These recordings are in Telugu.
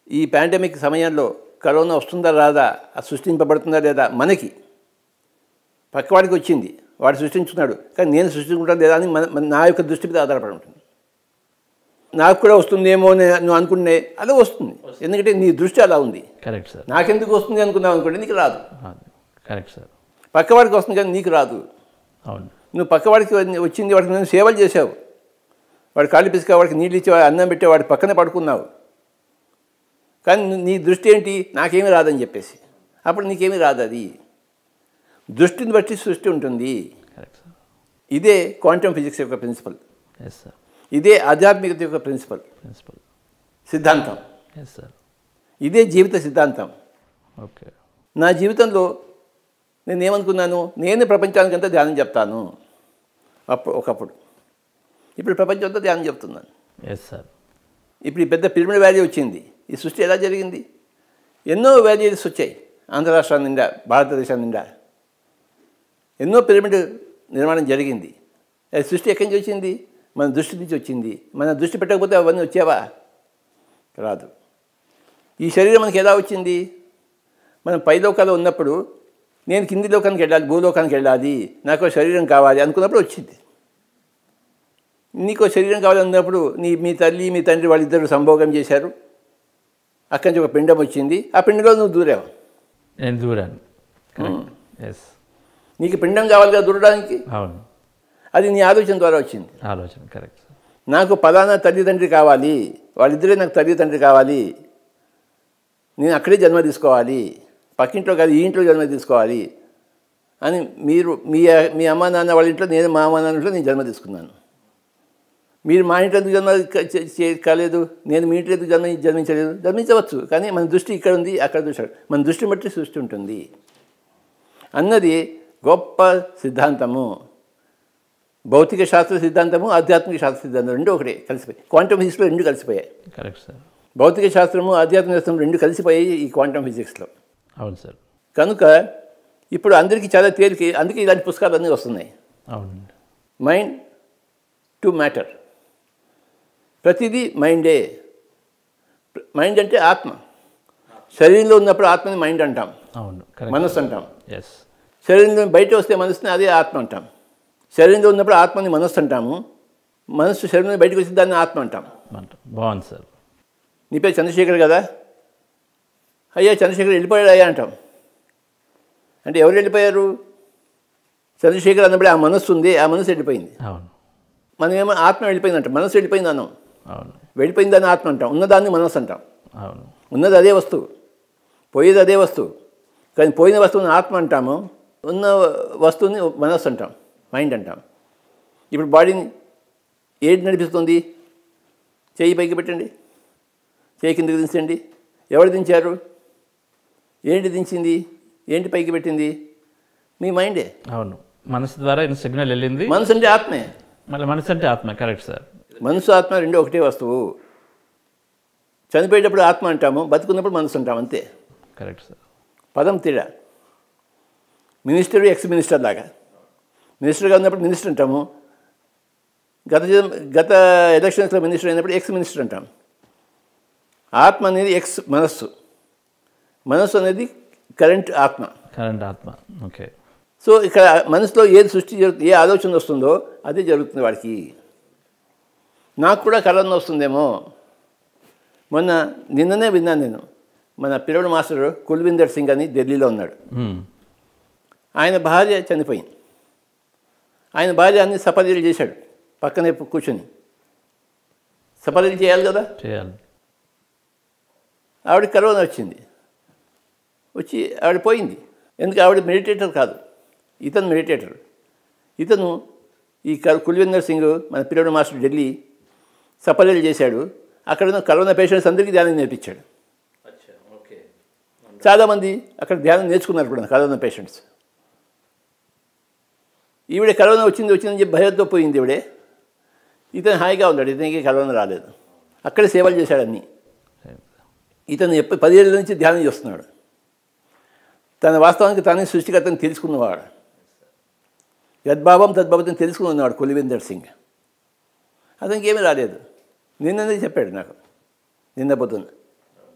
ఈ పాండమిక్ సమయంలో కరోనా వస్తుందా రాదా అది సృష్టింపబడుతుందా లేదా మనకి పక్కవాడికి వచ్చింది వాడు సృష్టించుకున్నాడు కానీ నేను సృష్టించుకుంటాను లేదా అని మన మన- నా యొక్క దృష్టి మీద ఆధారపడి ఉంటుంది నాకు కూడా వస్తుందేమో అని నువ్వు అనుకునే అలా వస్తుంది ఎందుకంటే నీ దృష్టి అలా ఉంది కరెక్ట్ సార్ నాకెందుకు వస్తుంది అనుకున్నావు అనుకోండి నీకు రాదు కరెక్ట్ సార్ పక్కవాడికి వస్తుంది కానీ నీకు రాదు అవును నువ్వు పక్కవాడికి వచ్చింది వాడికి నేను సేవలు చేసావు వాడు కాళ్ళు పిసికా వాడికి నీళ్ళు ఇచ్చి అన్నం పెట్టే వాడి పక్కనే పడుకున్నావు కానీ నీ- నీ దృష్టి ఏంటి నాకేమీ రాదని చెప్పేసి అప్పుడు నీకేమీ రాదు అది దృష్టిని బట్టి సృష్టి ఉంటుంది కరెక్ట్ సార్ ఇదే క్వాంటమ్ ఫిజిక్స్ యొక్క ప్రిన్సిపల్ ఎస్ సార్ ఇదే ఆధ్యాత్మికత యొక్క ప్రిన్సిపల్ ప్రిన్సిపల్ సిద్ధాంతం ఎస్ సార్ ఇదే జీవిత సిద్ధాంతం ఓకే నా జీవితంలో నేను ఏమనుకున్నాను నేను ప్రపంచానికంతా ధ్యానం చెప్తాను అప్పుడు ఒకప్పుడు ఇప్పుడు ప్రపంచం అంతా ధ్యానం చెప్తున్నాను ఎస్ సార్ ఇప్పుడు ఈ పెద్ద పిరమిడ్ వ్యాలీ వచ్చింది ఈ సృష్టి ఎలా జరిగింది ఎన్నో వ్యాలీస్ వచ్చాయి ఆంధ్ర రాష్ట్రాల నిండా భారతదేశం నిండా ఎన్నో పిరమిడ్ నిర్మాణం జరిగింది అది సృష్టి ఎక్కడి నుంచి వచ్చింది మన దృష్టి నుంచి వచ్చింది మన దృష్టి పెట్టకపోతే అవన్నీ వచ్చావా రాదు ఈ శరీరం మనకి ఎలా వచ్చింది మనం పైలోకాలు ఉన్నప్పుడు నేను కింది లోకానికి వెళ్ళాలి భూలోకానికి వెళ్ళాలి నాకు శరీరం కావాలి అనుకున్నప్పుడు వచ్చింది నీకు శరీరం కావాలన్నప్పుడు నీ మీ తల్లి మీ తండ్రి వాళ్ళిద్దరు సంభోగం చేశారు అక్కడి నుంచి ఒక పిండం వచ్చింది ఆ పిండంలో నువ్వు దూరావు నేను దూరాను కరెక్ట్ ఎస్ నీకు పిండం కావాలి కదా దూరడానికి అవును అది నీ ఆలోచన ద్వారా వచ్చింది ఆలోచన కరెక్ట్ సార్ నాకు పలానా తల్లిదండ్రి కావాలి వాళ్ళిద్దరే నాకు తల్లిదండ్రి కావాలి నేను అక్కడే జన్మ తీసుకోవాలి పక్కింట్లో కాదు ఈ ఇంట్లో జన్మ తీసుకోవాలి అని మీరు మీ మీ అమ్మ నాన్న వాళ్ళ ఇంట్లో నేను మా అమ్మ నాన్న ఇంట్లో నేను జన్మ తీసుకున్నాను మీరు మా ఇంట్లో ఎందుకు జన్మ క- చే- చే- కాలేదు నేను మీ ఇంట్లో ఎందుకు జన్మ జన్మించలేదు జన్మించవచ్చు కానీ మన దృష్టి ఇక్కడ ఉంది అక్కడ దృష్టి మన దృష్టి బట్టి సృష్టి ఉంటుంది అన్నది గొప్ప సిద్ధాంతము భౌతిక శాస్త్ర సిద్ధాంతము ఆధ్యాత్మిక శాస్త్ర సిద్ధాంతం రెండు ఒకటే కలిసిపోయాయి క్వాంటమ్ ఫిజిక్స్లో రెండు కలిసిపోయాయి కరెక్ట్ సార్ భౌతిక శాస్త్రము ఆధ్యాత్మిక శాస్త్రం రెండు కలిసిపోయాయి ఈ క్వాంటమ్ ఫిజిక్స్లో అవును సార్ కనుక ఇప్పుడు అందరికీ చాలా తేలిక అందుకే ఇలాంటి పుస్తకాలు అన్నీ వస్తున్నాయి అవునండి మైండ్ టు మ్యాటర్ ప్రతిదీ మైండే మైండ్ అంటే ఆత్మ శరీరంలో ఉన్నప్పుడు ఆత్మని మైండ్ అంటాం అవును కరెక్ట్ మనస్సు అంటాం ఎస్ శరీరంలో బయట వస్తే మనసుని అదే ఆత్మ అంటాం శరీరంలో ఉన్నప్పుడు ఆత్మని మనస్సు అంటాము మనస్సు శరీరం బయటకు వచ్చి దాన్ని ఆత్మ అంటాం అంట బాగుంది సార్ నీ పేరు చంద్రశేఖర్ కదా అయ్యా చంద్రశేఖర్ వెళ్ళిపోయాడు అయ్యా అంటాం అంటే ఎవరు వెళ్ళిపోయారు చంద్రశేఖర్ అన్నప్పుడు ఆ మనస్సు ఉంది ఆ మనస్సు వెళ్ళిపోయింది అవును మనమేమో ఆత్మ వెళ్ళిపోయింది అంటాం మనస్సు వెళ్ళిపోయింది అన్నాం అవును వెళ్ళిపోయిందని ఆత్మ అంటాం ఉన్నదాన్ని మనస్సు అంటాం అవును ఉన్నది అదే వస్తువు పోయేది అదే వస్తువు కానీ పోయిన వస్తువుని ఆత్మ అంటాము ఉన్న వస్తువుని మనస్సు అంటాం మైండ్ అంటాం ఇప్పుడు బాడీని ఏది నడిపిస్తుంది చేయి పైకి పెట్టండి చేయి కిందకి దించండి ఎవరు దించారు ఏంటి దించింది ఏంటి పైకి పెట్టింది మీ మైండే అవును మనసు ద్వారా సిగ్నల్ వెళ్ళింది మనసు అంటే ఆత్మే మళ్ళీ మనసు అంటే ఆత్మ కరెక్ట్ సార్ మనసు ఆత్మ రెండు ఒకటే వస్తువు చనిపోయేటప్పుడు ఆత్మ అంటాము బతుకున్నప్పుడు మనసు అంటాం అంతే కరెక్ట్ సార్ పదం తేడా మినిస్టర్ ఎక్స్ మినిస్టర్ లాగా మినిస్టర్గా ఉన్నప్పుడు మినిస్టర్ అంటాము గత జన్మ- గత ఎలక్షన్స్లో మినిస్టర్ అయినప్పుడు ఎక్స్ మినిస్టర్ అంటాం ఆత్మ అనేది ఎక్స్ మనస్సు మనస్సు అనేది కరెంట్ ఆత్మ కరెంట్ ఆత్మ ఓకే సో ఇక్కడ మనసులో ఏది సృష్టి జరుగుతుంది ఏ ఆలోచన వస్తుందో అదే జరుగుతుంది వాడికి నాకు కూడా కరోనా వస్తుందేమో మొన్న నిన్ననే విన్నాను నేను మన పిరమిడ్ మాస్టర్ కుల్విందర్ సింగ్ అని ఢిల్లీలో ఉన్నాడు మ్మ్. ఆయన భార్య చనిపోయింది ఆయన భార్య అన్ని సపర్యలు చేశాడు పక్కనే కూర్చొని సపర్యలు చేయాలి కదా చేయాలి ఆవిడ కరోనా వచ్చింది వచ్చి ఆవిడ పోయింది ఎందుకు ఆవిడ మెడిటేటర్ కాదు ఇతను మెడిటేటర్ ఇతను ఈ క- కుల్వీందర్ సింగ్ మన పిల్లడు మాస్టర్ ఢిల్లీ సపర్యలు చేశాడు అక్కడ ఉన్న కరోనా పేషెంట్స్ అందరికీ ధ్యానం నేర్పించాడు చాలామంది అక్కడ ధ్యానం నేర్చుకున్నారు కూడా కరోనా పేషెంట్స్ ఈవిడ కరోనా వచ్చింది వచ్చిందని చెప్పి భయంతో పోయింది ఈవిడే ఇతను హాయిగా ఉన్నాడు ఇతనికి కరోనా రాలేదు అక్కడే సేవలు చేశాడు అన్నీ ఇతను ఎప్పుడు పదిహేళ్ళ నుంచి ధ్యానం చేస్తున్నాడు తన వాస్తవానికి తానే సృష్టికర్తని తెలుసుకున్నవాడు యద్భావం తద్భావం తెలుసుకుని ఉన్నాడు కులివిందర్ సింగ్ అతనికి ఏమీ రాలేదు నిన్ననే చెప్పాడు నాకు నిన్న పొద్దున్న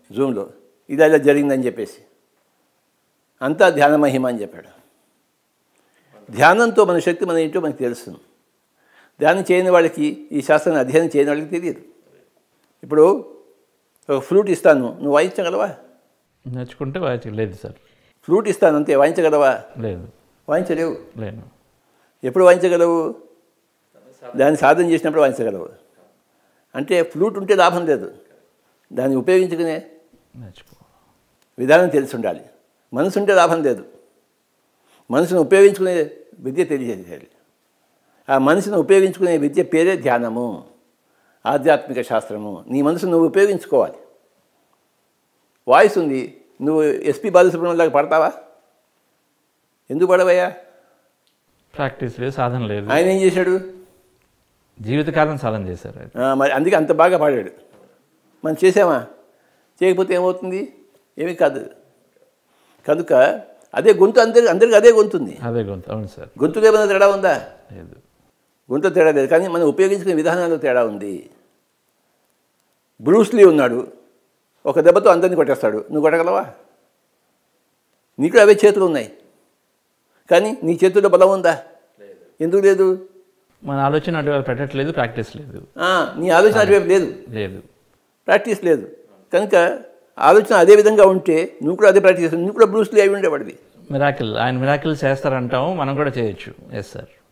జూమ్లో ఇది ఇలా జరిగిందని చెప్పేసి అంతా ధ్యాన మహిమ అని చెప్పాడు ధ్యానంతో మన శక్తి మన ఏంటో మనకు తెలుస్తుంది ధ్యానం చేయని వాళ్ళకి ఈ శాస్త్రాన్ని అధ్యయనం చేయని వాళ్ళకి తెలియదు ఇప్పుడు ఒక ఫ్లూట్ ఇస్తాను నువ్వు వాయించగలవా నేర్చుకుంటే వాయించ లేదు సార్ ఫ్లూట్ ఇస్తాను అంతే వాయించగలవా లేదు వాయించలేవు లేను ఎప్పుడు వాయించగలవు దాన్ని సాధన చేసినప్పుడు వాయించగలవు అంటే ఫ్లూట్ ఉంటే లాభం లేదు దాన్ని ఉపయోగించుకునే నేర్చుకో విధానం తెలిసి ఉండాలి మనసు ఉంటే లాభం లేదు మనసును ఉపయోగించుకునే విద్య తెలియజేయాలి ఆ మనసును ఉపయోగించుకునే విద్య పేరే ధ్యానము ఆధ్యాత్మిక శాస్త్రము నీ మనసు నువ్వు ఉపయోగించుకోవాలి వాయిస్ ఉంది నువ్వు ఎస్పి బాలసుబ్రహ్మణ్యం లాగా పడతావా ఎందుకు పడవయ్యా ప్రాక్టీస్ లేదు సాధన లేదు ఆయన ఏం చేశాడు జీవితకాలం సాధన చేశారు ఆయన. ఆ, మరి అందుకే అంత బాగా పాడాడు మనం చేసామా చేయకపోతే ఏమవుతుంది ఏమీ కాదు కనుక అదే గొంతు అందరికి అందరికి అదే గొంతుంది అదే గొంతు అవును సార్ గొంతులో ఏమైనా తేడా ఉందా లేదు గొంతు తేడా లేదు కానీ మనం ఉపయోగించుకునే విధానాల్లో తేడా ఉంది బ్రూస్లీ ఉన్నాడు ఒక దెబ్బతో అందరిని కొట్టేస్తాడు నువ్వు కొట్టగలవా నీకు అవే చేతులు ఉన్నాయి కానీ నీ చేతుల్లో బలం ఉందా ఎందుకు లేదు మన ఆలోచన అటువైపు పెట్టట్లేదు ప్రాక్టీస్ లేదు ఆ, నీ ఆలోచన అటువైపు లేదు లేదు ప్రాక్టీస్ లేదు కనుక ఆలోచన అదే విధంగా ఉంటే నువ్వు కూడా అదే ప్రాక్టీస్ చేస్తావు నువ్వు కూడా బ్రూస్లీ అయి ఉండేవాడివి మిరాకిల్ ఆయన మిరాకిల్ చేస్తారంటాము మనం కూడా చేయొచ్చు ఎస్ సార్